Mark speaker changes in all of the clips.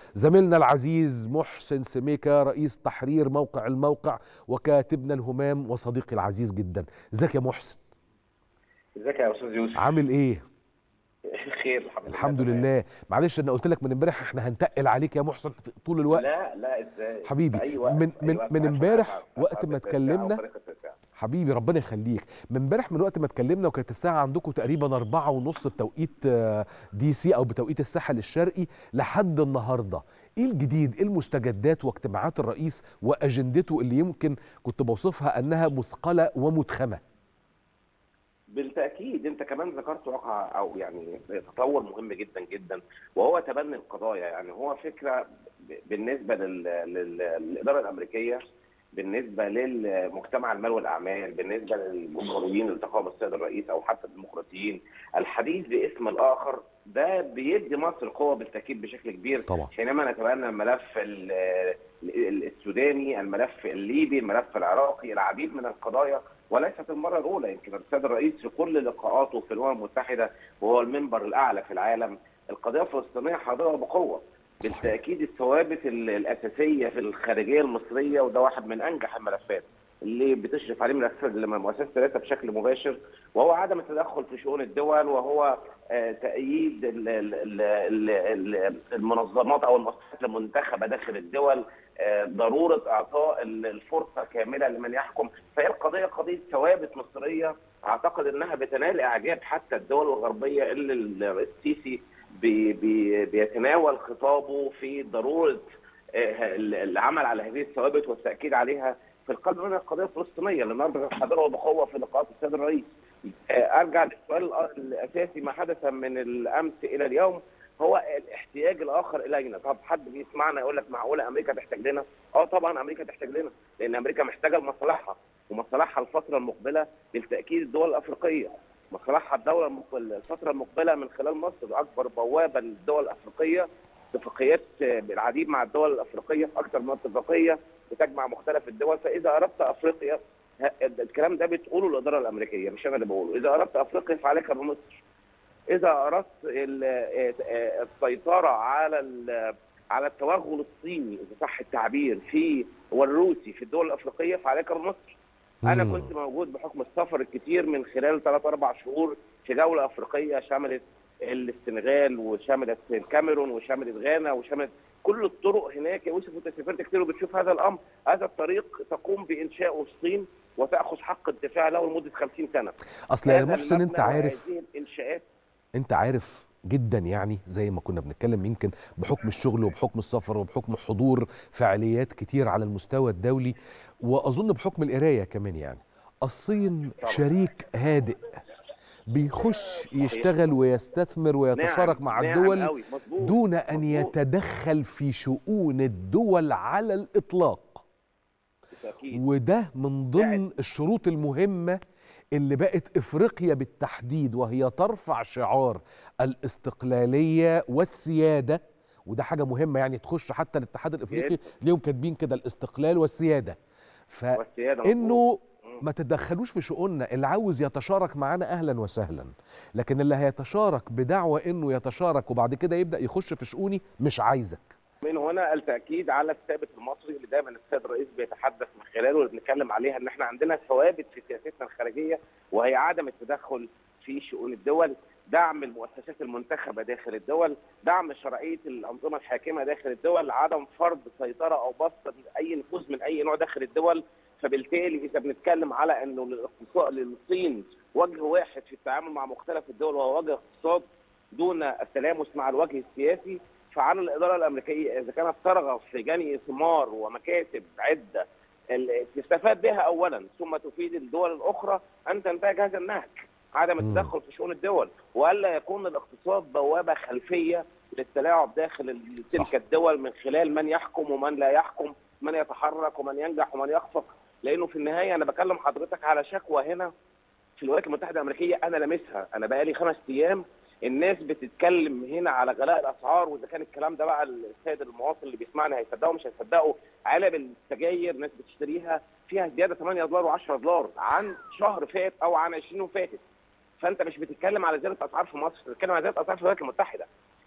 Speaker 1: زميلنا العزيز محسن سميكة رئيس تحرير موقع الموقع وكاتبنا الهمام وصديقي العزيز جدا ازيك يا محسن
Speaker 2: ازيك يا استاذ يوسف
Speaker 1: عامل ايه
Speaker 2: خير الحمد لله
Speaker 1: الحمد
Speaker 2: تمام.
Speaker 1: لله معلش انا قلت لك من امبارح احنا هنتقل عليك يا محسن طول الوقت
Speaker 2: لا لا ازاي
Speaker 1: حبيبي،
Speaker 2: في أي وقت،
Speaker 1: من-
Speaker 2: في أي
Speaker 1: من-
Speaker 2: وقت
Speaker 1: من
Speaker 2: عشان
Speaker 1: امبارح
Speaker 2: أعرف-
Speaker 1: وقت ما
Speaker 2: أعرف التسعة
Speaker 1: اتكلمنا
Speaker 2: وطريقة التسعة.
Speaker 1: حبيبي ربنا يخليك من امبارح من وقت ما اتكلمنا وكانت الساعه عندكم تقريبا أربعة ونص بتوقيت آه، دي سي او بتوقيت الساحل الشرقي لحد النهارده ايه الجديد ايه المستجدات واجتماعات الرئيس واجندته اللي يمكن كنت بوصفها انها مثقله ومدخمه
Speaker 2: بالتاكيد انت كمان ذكرت واقع او يعني تطور مهم جدا جدا وهو تبني القضايا يعني هو فكره ب- بالنسبه لل- لل- للاداره الامريكيه بالنسبه للمجتمع المال والاعمال بالنسبه للجمهوريين اللي التقوا بالسيد الرئيس او حتى الديمقراطيين الحديث باسم الاخر ده بيدي مصر قوه بالتاكيد بشكل كبير
Speaker 1: طبعا
Speaker 2: حينما نتبنى الملف ال- ال- السوداني الملف الليبي الملف العراقي العديد من القضايا وليست المره الاولى يمكن السيد الرئيس في كل لقاءاته في الامم المتحده وهو المنبر الاعلى في العالم القضيه الفلسطينيه حاضره بقوه
Speaker 1: صحيح.
Speaker 2: بالتاكيد الثوابت ال- الاساسيه في الخارجيه المصريه وده واحد من انجح الملفات اللي بتشرف عليه ملف مؤسسه ثلاثه بشكل مباشر وهو عدم التدخل في شؤون الدول وهو آه، تأييد ال- ال- ال- ال- ال- المنظمات او المؤسسات المنتخبه داخل الدول آه، ضروره اعطاء ال- الفرصه كامله لمن يحكم فهي القضيه قضيه ثوابت مصريه اعتقد انها بتنال اعجاب حتى الدول الغربيه اللي الرئيس السيسي بي بي بيتناول خطابه في ضروره آه، العمل على هذه الثوابت والتاكيد عليها في القلب من القضيه الفلسطينيه اللي النهارده حاضره بقوه في لقاءات السيد الرئيس. آه، ارجع للسؤال الأ- الاساسي ما حدث من الامس الى اليوم هو الاحتياج الاخر الينا، طب حد بيسمعنا يقول لك معقوله امريكا تحتاج لنا؟ اه طبعا امريكا تحتاج لنا لان امريكا محتاجه لمصالحها ومصالحها الفتره المقبله بالتاكيد الدول الافريقيه. مصالحها الدوله المق- الفتره المقبله من خلال مصر اكبر بوابه للدول الافريقيه اتفاقيات آه، بالعديد مع الدول الافريقيه اكثر من اتفاقيه بتجمع مختلف الدول فاذا اردت افريقيا ه- الكلام ده بتقوله الاداره الامريكيه مش انا اللي بقوله اذا اردت افريقيا فعليك بمصر اذا اردت ال- آه، آه، السيطره على ال- على التوغل الصيني اذا صح التعبير في والروسي في الدول الافريقيه فعليك بمصر انا
Speaker 1: مم.
Speaker 2: كنت موجود بحكم السفر الكتير من خلال ثلاث اربع شهور في جوله افريقيه شملت السنغال وشملت الكاميرون وشملت غانا وشملت كل الطرق هناك يا يوسف انت سافرت كتير وبتشوف هذا الامر هذا الطريق تقوم بانشائه الصين وتاخذ حق الدفاع له لمده 50 سنه
Speaker 1: اصل يا
Speaker 2: هذا
Speaker 1: محسن
Speaker 2: المبنى
Speaker 1: انت عارف
Speaker 2: وهذه الانشاءات
Speaker 1: انت عارف جدا يعني زي ما كنا بنتكلم يمكن بحكم الشغل وبحكم السفر وبحكم حضور فعاليات كتير على المستوى الدولي واظن بحكم القرايه كمان يعني الصين
Speaker 2: طبعا.
Speaker 1: شريك هادئ بيخش يشتغل ويستثمر ويتشارك
Speaker 2: نعم،
Speaker 1: مع
Speaker 2: نعم
Speaker 1: الدول
Speaker 2: قوي، مظبوط،
Speaker 1: دون ان
Speaker 2: مظبوط.
Speaker 1: يتدخل في شؤون الدول على الاطلاق
Speaker 2: بالتاكيد
Speaker 1: وده من ضمن الشروط المهمة اللي بقت افريقيا بالتحديد وهي ترفع شعار الاستقلالية والسيادة وده حاجة مهمة يعني تخش حتى الاتحاد الافريقي
Speaker 2: جدا.
Speaker 1: ليهم كاتبين كده الاستقلال والسيادة
Speaker 2: والسياده مظبوط.
Speaker 1: فانه ما تتدخلوش في شؤوننا اللي عاوز يتشارك معانا اهلا وسهلا لكن اللي هيتشارك بدعوى انه يتشارك وبعد كده يبدا يخش في شؤوني مش عايزك
Speaker 2: من هنا التاكيد على الثابت المصري اللي دايما السيد الرئيس بيتحدث من خلاله واللي بنتكلم عليها ان احنا عندنا ثوابت في سياستنا الخارجيه وهي عدم التدخل في شؤون الدول، دعم المؤسسات المنتخبه داخل الدول، دعم شرعيه الانظمه الحاكمه داخل الدول، عدم فرض سيطره او بسط اي نفوذ من اي نوع داخل الدول، فبالتالي اذا بنتكلم على انه للاقتصاد للصين وجه واحد في التعامل مع مختلف الدول وهو وجه اقتصاد دون التلامس مع الوجه السياسي فعلى الاداره الامريكيه اذا كانت ترغب في جني ثمار ومكاسب عده ال- تستفاد بها اولا ثم تفيد الدول الاخرى ان تنتهج هذا النهج عدم
Speaker 1: مم.
Speaker 2: التدخل في شؤون الدول والا يكون الاقتصاد بوابه خلفيه للتلاعب داخل ال-
Speaker 1: صح.
Speaker 2: تلك الدول من خلال من يحكم ومن لا يحكم من يتحرك ومن ينجح ومن يخفق لانه في النهايه انا بكلم حضرتك على شكوى هنا في الولايات المتحده الامريكيه انا لامسها انا بقالي خمس ايام الناس بتتكلم هنا على غلاء الاسعار واذا كان الكلام ده بقى السيد المواطن اللي بيسمعنا هيصدقوا مش هيصدقوا علب السجاير ناس بتشتريها فيها زياده 8 دولار و10 دولار عن شهر فات او عن 20 فاتت فانت مش بتتكلم على زياده اسعار في مصر بتتكلم على زياده اسعار في الولايات المتحده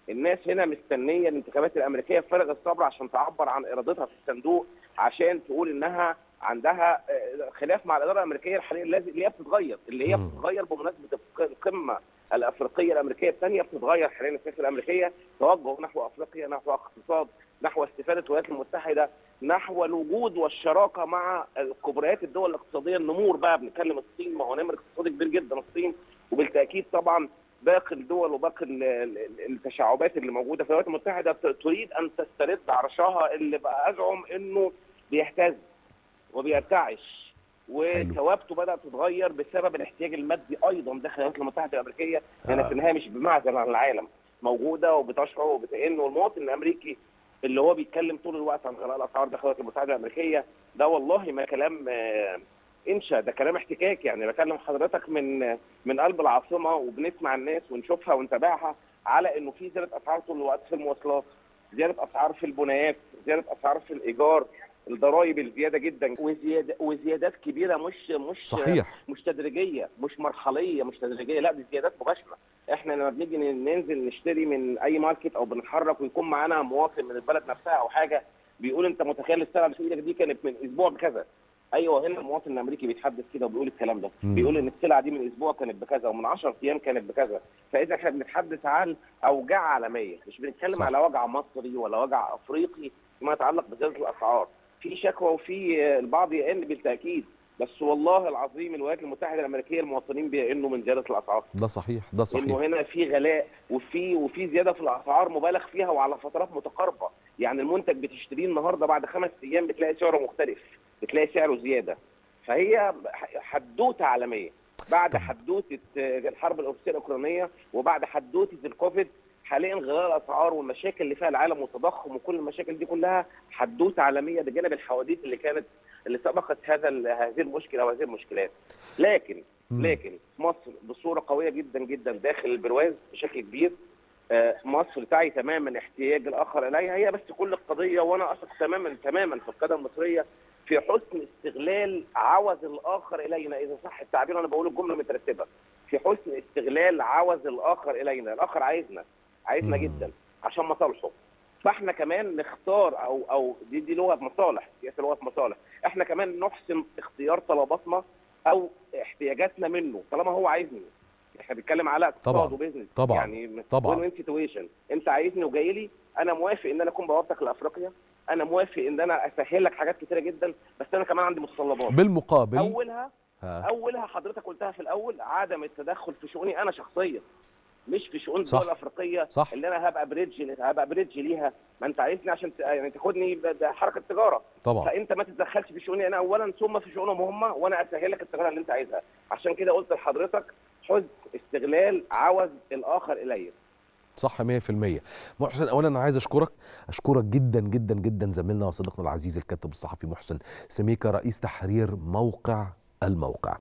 Speaker 2: الناس هنا مستنيه الانتخابات الامريكيه بفارغ الصبر عشان تعبر عن ارادتها في الصندوق عشان تقول انها عندها آه، خلاف مع الاداره الامريكيه الحاليه الذي- اللي هي بتتغير اللي هي
Speaker 1: مم.
Speaker 2: بتتغير بمناسبه الق- القمه الافريقيه الامريكيه الثانيه بتتغير حاليا السياسه الامريكيه توجه نحو افريقيا نحو اقتصاد نحو استفاده الولايات المتحده نحو الوجود والشراكه مع كبريات الدول الاقتصاديه النمور بقى بنتكلم الصين ما هو نمر اقتصادي كبير جدا الصين وبالتاكيد طبعا باقي الدول وباقي ال- ال- التشعبات اللي موجوده في الولايات المتحده ت- تريد ان تسترد عرشها اللي بقى ازعم انه بيهتز وبيرتعش وثوابته بدات تتغير بسبب الاحتياج المادي ايضا داخل الولايات المتحده الامريكيه لان
Speaker 1: آه.
Speaker 2: في النهايه مش بمعزل عن العالم موجوده وبتشعر وبتئن والمواطن الامريكي اللي هو بيتكلم طول الوقت عن غلاء الاسعار داخل الولايات المتحده الامريكيه ده والله ما كلام آه، انشا ده كلام احتكاك يعني بكلم حضرتك من من قلب العاصمه وبنسمع الناس ونشوفها ونتابعها على انه في زياده اسعار طول الوقت في المواصلات زياده اسعار في البنايات زياده اسعار في الايجار الضرائب الزياده جدا وزيادة وزيادات كبيره مش مش
Speaker 1: صحيح
Speaker 2: مش تدريجيه مش مرحليه مش تدريجيه لا دي زيادات مباشره احنا لما بنيجي ننزل نشتري من اي ماركت او بنتحرك ويكون معانا مواطن من البلد نفسها او حاجه بيقول انت متخيل السلعه اللي في ايدك دي كانت من اسبوع بكذا ايوه هنا المواطن الامريكي بيتحدث كده وبيقول الكلام ده
Speaker 1: مم.
Speaker 2: بيقول ان السلعه دي من اسبوع كانت بكذا ومن 10 ايام كانت بكذا فاذا احنا بنتحدث عن اوجاع عالميه مش بنتكلم
Speaker 1: صح.
Speaker 2: على وجع مصري ولا وجع افريقي فيما يتعلق بزياده الاسعار في شكوى وفي آه، البعض يئن بالتاكيد بس والله العظيم الولايات المتحده الامريكيه المواطنين بيئنوا من زياده الاسعار
Speaker 1: ده صحيح ده صحيح
Speaker 2: انه هنا في غلاء وفي وفي زياده في الاسعار مبالغ فيها وعلى فترات متقاربه يعني المنتج بتشتريه النهارده بعد خمس ايام بتلاقي سعره مختلف بتلاقي سعره زياده فهي حدوته عالميه بعد
Speaker 1: طب.
Speaker 2: حدوته الحرب الاوكسيه الاوكرانيه وبعد حدوته الكوفيد حاليا غلاء الاسعار والمشاكل اللي فيها العالم والتضخم وكل المشاكل دي كلها حدوته عالميه بجانب الحواديت اللي كانت اللي سبقت هذا ال- هذه المشكله وهذه المشكلات لكن
Speaker 1: مم.
Speaker 2: لكن مصر بصوره قويه جدا جدا داخل البرواز بشكل كبير آه، مصر تعي تماما احتياج الاخر اليها هي بس كل القضيه وانا اثق تماما تماما في القياده المصريه في حسن استغلال عوز الاخر الينا اذا صح التعبير انا بقول الجمله مترتبه في حسن استغلال عوز الاخر الينا الاخر عايزنا عايزنا
Speaker 1: مم.
Speaker 2: جدا عشان مصالحه فاحنا كمان نختار او او دي دي لغه مصالح سياسه لغه مصالح احنا كمان نحسن اختيار طلباتنا او احتياجاتنا منه طالما هو عايزني احنا بنتكلم على
Speaker 1: طبعاً.
Speaker 2: اقتصاد وبيزنس
Speaker 1: طبعاً.
Speaker 2: يعني
Speaker 1: طبعاً.
Speaker 2: وين سيتويشن انت عايزني وجاي لي انا موافق ان انا اكون بوابتك لافريقيا انا موافق ان انا اسهل لك حاجات كتيره جدا بس انا كمان عندي متطلبات
Speaker 1: بالمقابل
Speaker 2: اولها
Speaker 1: ها.
Speaker 2: اولها حضرتك قلتها في الاول عدم التدخل في شؤوني انا شخصيا مش في شؤون
Speaker 1: صح.
Speaker 2: الدول الافريقيه
Speaker 1: صح.
Speaker 2: اللي انا هبقى بريدج هبقى بريدج ليها ما انت عايزني عشان ت- يعني تاخدني ب- ده حركه تجاره
Speaker 1: طبعا
Speaker 2: فانت ما تتدخلش في شؤوني انا اولا ثم في شؤونهم هم وانا اسهل لك التجاره اللي انت عايزها عشان كده قلت لحضرتك حسن استغلال عوز الاخر الي
Speaker 1: صح 100% محسن اولا انا عايز اشكرك اشكرك جدا جدا جدا زميلنا وصديقنا العزيز الكاتب الصحفي محسن سميكه رئيس تحرير موقع الموقع